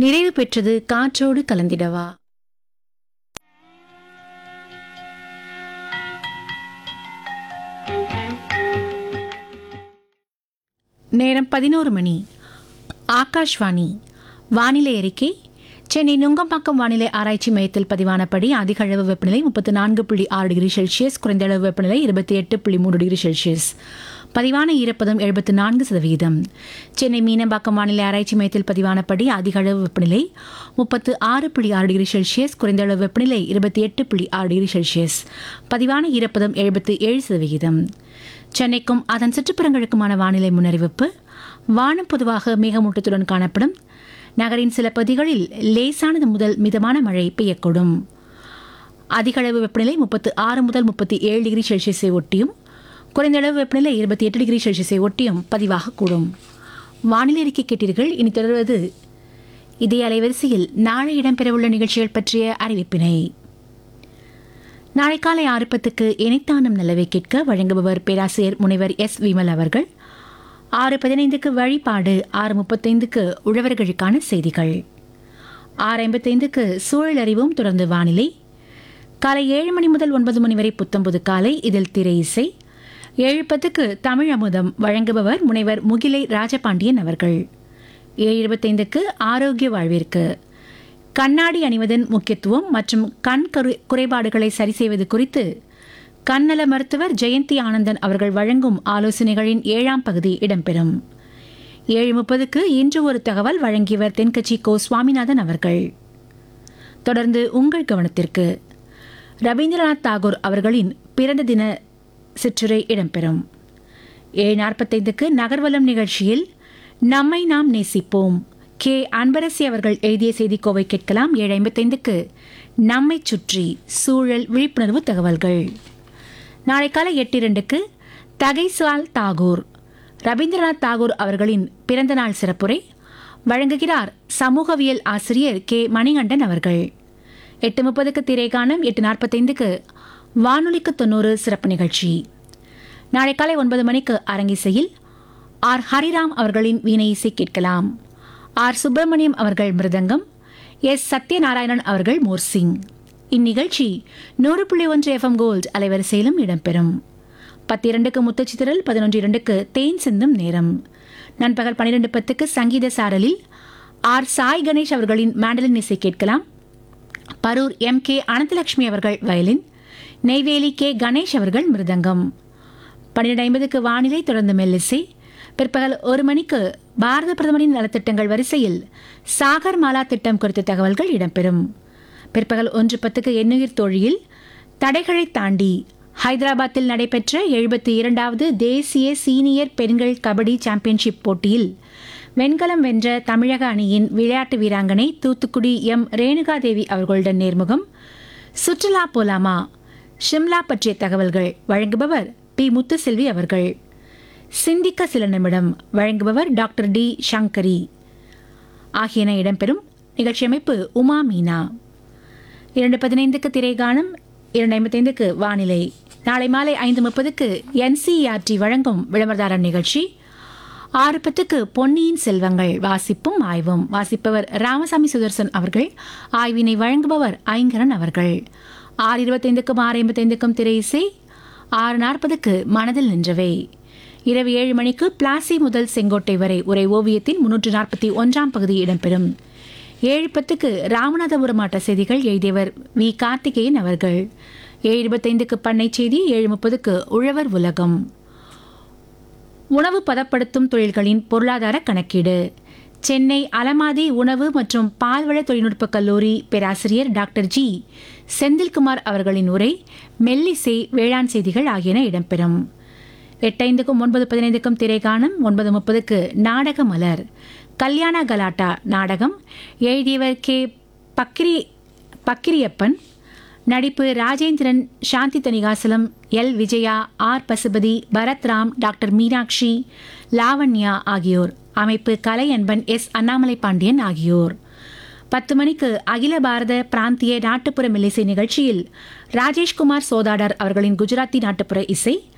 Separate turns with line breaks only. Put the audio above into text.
நிறைவு பெற்றது காற்றோடு கலந்திடவா நேரம் பதினோரு மணி ஆகாஷ்வாணி வானிலை அறிக்கை சென்னை நுங்கம்பாக்கம் வானிலை ஆராய்ச்சி மையத்தில் பதிவானபடி அதிக அளவு வெப்பநிலை முப்பத்து நான்கு புள்ளி ஆறு டிகிரி செல்சியஸ் குறைந்த அளவு வெப்பநிலை இருபத்தி எட்டு புள்ளி மூன்று டிகிரி செல்சியஸ் பதிவான ஈரப்பதம் எழுபத்து நான்கு சதவீதம் சென்னை மீனம்பாக்கம் வானிலை ஆராய்ச்சி மையத்தில் பதிவானபடி அதிக அளவு வெப்பநிலை முப்பத்து ஆறு புள்ளி ஆறு டிகிரி செல்சியஸ் குறைந்த அளவு வெப்பநிலை இருபத்தி எட்டு புள்ளி ஆறு டிகிரி செல்சியஸ் பதிவான ஈரப்பதம் எழுபத்து ஏழு சதவிகிதம் சென்னைக்கும் அதன் சுற்றுப்புறங்களுக்குமான வானிலை முன்னறிவிப்பு வானம் பொதுவாக மேகமூட்டத்துடன் காணப்படும் நகரின் சில பகுதிகளில் லேசானது முதல் மிதமான மழை பெய்யக்கூடும் அதிகளவு வெப்பநிலை முப்பத்து ஆறு முதல் முப்பத்தி ஏழு டிகிரி செல்சியஸை ஒட்டியும் குறைந்த அளவு வெப்பநிலை இருபத்தி எட்டு டிகிரி செல்சியஸை ஒட்டியும் பதிவாகக்கூடும் வானிலை அறிக்கை கேட்டீர்கள் இனி தொடர்வது இதே அலைவரிசையில் நாளை இடம்பெறவுள்ள நிகழ்ச்சிகள் பற்றிய அறிவிப்பினை நாளை காலை ஆறு பத்துக்கு இணைத்தானம் நல்லவை கேட்க வழங்குபவர் பேராசிரியர் முனைவர் எஸ் விமல் அவர்கள் ஆறு பதினைந்துக்கு வழிபாடு ஆறு முப்பத்தைந்துக்கு உழவர்களுக்கான செய்திகள் ஆறு ஐம்பத்தைந்துக்கு சூழல் அறிவும் தொடர்ந்து வானிலை காலை ஏழு மணி முதல் ஒன்பது மணி வரை புத்தம்புது காலை இதில் திரை இசை ஏழு பத்துக்கு தமிழ் அமுதம் வழங்குபவர் முனைவர் முகிலை ராஜபாண்டியன் அவர்கள் ஏழு இருபத்தைந்துக்கு ஆரோக்கிய வாழ்விற்கு கண்ணாடி அணிவதன் முக்கியத்துவம் மற்றும் கண் கரு குறைபாடுகளை சரி செய்வது குறித்து கண்ணல மருத்துவர் ஜெயந்தி ஆனந்தன் அவர்கள் வழங்கும் ஆலோசனைகளின் ஏழாம் பகுதி இடம்பெறும் ஏழு முப்பதுக்கு இன்று ஒரு தகவல் வழங்கியவர் தென்கட்சி கோ சுவாமிநாதன் அவர்கள் தொடர்ந்து உங்கள் கவனத்திற்கு ரவீந்திரநாத் தாகூர் அவர்களின் பிறந்த தின சிற்றுரை இடம்பெறும் ஏழு நாற்பத்தைந்துக்கு நகர்வலம் நிகழ்ச்சியில் நம்மை நாம் நேசிப்போம் கே அன்பரசி அவர்கள் எழுதிய செய்திக்கோவை கேட்கலாம் ஏழு ஐம்பத்தைந்துக்கு நம்மை சுற்றி சூழல் விழிப்புணர்வு தகவல்கள் நாளை காலை எட்டு இரண்டுக்கு தகைசால் தாகூர் ரவீந்திரநாத் தாகூர் அவர்களின் பிறந்தநாள் சிறப்புரை வழங்குகிறார் சமூகவியல் ஆசிரியர் கே மணிகண்டன் அவர்கள் எட்டு முப்பதுக்கு திரைகானம் எட்டு நாற்பத்தைந்துக்கு வானொலிக்கு தொண்ணூறு சிறப்பு நிகழ்ச்சி நாளை காலை ஒன்பது மணிக்கு அரங்கிசையில் ஆர் ஹரிராம் அவர்களின் வீணை இசை கேட்கலாம் ஆர் சுப்பிரமணியம் அவர்கள் மிருதங்கம் எஸ் சத்யநாராயணன் அவர்கள் மோர்சிங் இந்நிகழ்ச்சி நூறு புள்ளி ஒன்று எஃப்எம் கோல்ட் அலைவரிசையிலும் இடம்பெறும் பத்து இரண்டுக்கு முத்துச்சித்திரல் பதினொன்று இரண்டுக்கு தேன் சிந்தும் நேரம் நண்பகல் பன்னிரெண்டு பத்துக்கு சங்கீத சாரலில் ஆர் சாய் கணேஷ் அவர்களின் மேண்டலின் இசை கேட்கலாம் பரூர் எம் கே அனந்தலட்சுமி அவர்கள் வயலின் நெய்வேலி கே கணேஷ் அவர்கள் மிருதங்கம் பன்னிரெண்டு ஐம்பதுக்கு வானிலை தொடர்ந்து மெல்லிசை பிற்பகல் ஒரு மணிக்கு பாரத பிரதமரின் நலத்திட்டங்கள் வரிசையில் சாகர் மாலா திட்டம் குறித்த தகவல்கள் இடம்பெறும் பிற்பகல் ஒன்று பத்துக்கு எண்ணுயிர் தோழியில் தடைகளை தாண்டி ஹைதராபாத்தில் நடைபெற்ற எழுபத்தி இரண்டாவது தேசிய சீனியர் பெண்கள் கபடி சாம்பியன்ஷிப் போட்டியில் வெண்கலம் வென்ற தமிழக அணியின் விளையாட்டு வீராங்கனை தூத்துக்குடி எம் ரேணுகாதேவி அவர்களுடன் நேர்முகம் சுற்றுலா போலாமா ஷிம்லா பற்றிய தகவல்கள் வழங்குபவர் பி முத்துசெல்வி அவர்கள் சிந்திக்க சில நிமிடம் வழங்குபவர் டாக்டர் டி சங்கரி ஆகியன இடம்பெறும் நிகழ்ச்சி அமைப்பு உமா மீனா இரண்டு பதினைந்துக்கு திரைகானம் இரண்டு ஐம்பத்தைந்துக்கு வானிலை நாளை மாலை ஐந்து முப்பதுக்கு என்சிஆர்டி வழங்கும் விளம்பரதாரர் நிகழ்ச்சி ஆறு பத்துக்கு பொன்னியின் செல்வங்கள் வாசிப்பும் ஆய்வும் வாசிப்பவர் ராமசாமி சுதர்சன் அவர்கள் ஆய்வினை வழங்குபவர் ஐங்கரன் அவர்கள் ஆறு இருபத்தைந்துக்கும் ஆறு ஐம்பத்தைந்துக்கும் திரை இசை ஆறு நாற்பதுக்கு மனதில் நின்றவை இரவு ஏழு மணிக்கு பிளாசி முதல் செங்கோட்டை வரை உரை ஓவியத்தின் முன்னூற்று நாற்பத்தி ஒன்றாம் பகுதி இடம்பெறும் ஏழு பத்துக்கு ராமநாதபுரம் மாவட்ட செய்திகள் எழுதியவர் வி கார்த்திகேயன் அவர்கள் ஏழு இருபத்தைந்துக்கு பண்ணை செய்தி ஏழு முப்பதுக்கு உழவர் உலகம் உணவு பதப்படுத்தும் தொழில்களின் பொருளாதார கணக்கீடு சென்னை அலமாதி உணவு மற்றும் பால்வள தொழில்நுட்ப கல்லூரி பேராசிரியர் டாக்டர் ஜி செந்தில்குமார் அவர்களின் உரை மெல்லிசை வேளாண் செய்திகள் ஆகியன இடம்பெறும் எட்டைந்துக்கும் ஒன்பது பதினைந்துக்கும் திரைகாணம் ஒன்பது முப்பதுக்கு நாடக மலர் கல்யாண கலாட்டா நாடகம் எழுதியவர் கே பக்கிரி பக்கிரியப்பன் நடிப்பு Rajendran Shanthi Thanikachalam L Vijaya R Pasupathi Bharathram doctor Meenakshi Lavanya ஆகியோர் அமைப்பு கலை அன்பன் எஸ் அண்ணாமலை பாண்டியன் ஆகியோர் பத்து மணிக்கு அகில பாரத பிராந்திய நாட்டுப்புற மெல்லிசை நிகழ்ச்சியில் ராஜேஷ்குமார் சோதாடர் அவர்களின் குஜராத்தி நாட்டுப்புற இசை